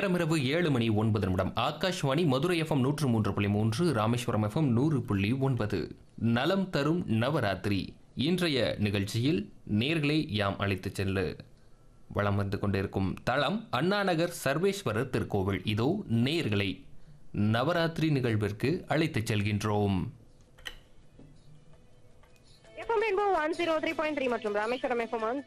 நேரம் இரவு ஏழு மணி ஒன்பது நிமிடம் ஆகாஷ்வாணி மதுரை எஃப்எம் நூற்று மூன்று புள்ளி மூன்று ராமேஸ்வரம் எஃப்எம் நூறு புள்ளி ஒன்பது நலம் தரும் நவராத்திரி இன்றைய நிகழ்ச்சியில் நேர்களை யாம் அழைத்துச் செல்ல வளம் வந்து கொண்டிருக்கும் தளம் அண்ணாநகர் சர்வேஸ்வரர் திருக்கோவில் இதோ நேர்களை நவராத்திரி நிகழ்விற்கு அழைத்துச் செல்கின்றோம் FM rainbow one zero three point three மற்றும் Rameswaram FM one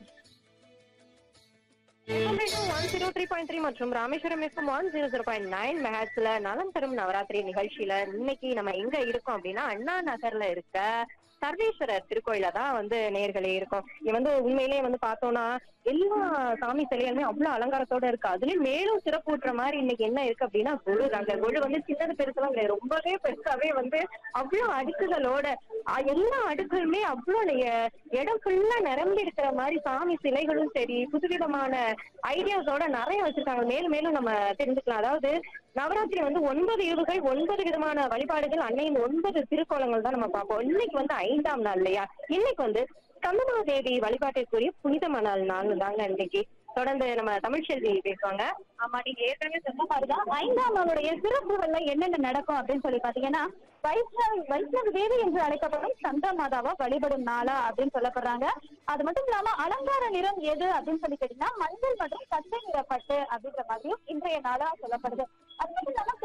FM rainbow one zero three point three மற்றும் Rameswaram FM one zero zero point nine மெஹாட்ஸ்ல நலம் தரும் நவராத்திரி நிகழ்ச்சியில இன்னைக்கு நம்ம எங்க இருக்கோம் அப்படின்னா அண்ணா நகர்ல இருக்க சர்வேஸ்வரர் திருக்கோயில தான் வந்து நேர்களே இருக்கும் இது வந்து உண்மையிலேயே வந்து பார்த்தோம்னா எல்லா சாமி சிலைகளுமே அவ்வளவு அலங்காரத்தோட இருக்கு அதுலயும் மேலும் சிறப்பூட்டுற மாதிரி இன்னைக்கு என்ன இருக்கு அப்படின்னா கொழு அந்த கொழு வந்து சின்னது பெருசுலாம் கிடையாது ரொம்பவே பெருசாவே வந்து அவ்வளவு அடுக்குகளோட அ, எல்லா அடுக்குகளுமே அவ்வளவு நெ- இடம் ஃபுல்லா நிரம்பி இருக்கிற மாதிரி சாமி சிலைகளும் சரி புதுவிதமான ஐடியாஸோட நிறைய வச்சிருக்காங்க மேலும் மேலும் நம்ம தெரிஞ்சுக்கலாம் அதாவது நவராத்திரி வந்து ஒன்பது இரவுகள் ஒன்பது விதமான வழிபாடுகள் அன்னையின் ஒன்பது திருக்கோலங்கள் தான் நம்ம பார்ப்போம் இன்னைக்கு வந்து ஐந்தாம் நாள் இல்லையா இன்னைக்கு வந்து கந்தமாதேவி வழிபாட்டிற்குரிய புனிதமான நாள் நாள் தாங்க இன்னைக்கு தொடர்ந்து நம்ம தமிழ்ச்செல்வி பேசுவாங்க ஆமா நீங்க ஏற்கனவே சொன்ன மாதிரிதான் ஐந்தாம் நாளுடைய சிறப்புகள்ல என்னென்ன நடக்கும் அப்படின்னு சொல்லி பாத்தீங்கன்னா வைஷ்ணவ வைஷ்ணவ தேவி என்று அழைக்கப்படும் சந்திர மாதாவா வழிபடும் நாளா அப்படின்னு சொல்லப்படுறாங்க அது மட்டும் இல்லாம அலங்கார நிறம் எது அப்படின்னு சொல்லி கேட்டீங்கன்னா மஞ்சள் மற்றும் பச்சை நிற பட்டு அப்படின்ற மாதிரியும் இன்றைய நாளா சொல்லப்படுது அது மட்டும் இல்லாம